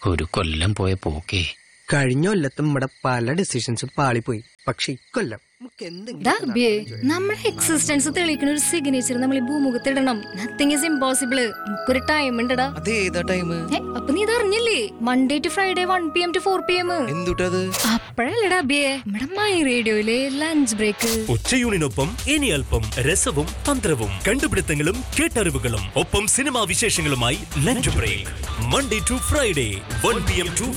ഒരു കൊല്ലം പോയ പോക്കേ കഴിഞ്ഞ കൊല്ലത്തും നമ്മുടെ പല ഡിസിഷൻസും പാളിപ്പോയി പക്ഷെ ഇക്കൊല്ലം നമുക്ക് എന്തെങ്കിലും ദാ ബിയേ, നമ്മുടെ എക്സിസ്റ്റൻസ് തെളിയിക്കുന്ന ഒരു സിഗ്നേച്ചർ നമ്മൾ ഈ ഭൂമുഖത്ത് ഇടണം നത്തിങ് ഇസ് ഇമ്പോസിബിള് നമുക്കൊരു ടൈം ഉണ്ടടാ അത് ഏതാ ടൈം ഏ, അപ്പൊ നീ ഇത് അറിഞ്ഞില്ലേ Monday to Friday one P M to four P M എന്തുട്ടത് അപ്പഴല്ലടാ ബിയേ നമ്മുടെ മൈ റേഡിയോയിലെ ലഞ്ച് ബ്രേക്ക് ഉച്ചയൂണിനൊപ്പം ഇനി അല്പം രസവും തന്ത്രവും കണ്ടുപിടുത്തങ്ങളും കേട്ടറിവുകളും ഒപ്പം സിനിമാ വിശേഷങ്ങളുമായി lunch break Monday to Friday one P M to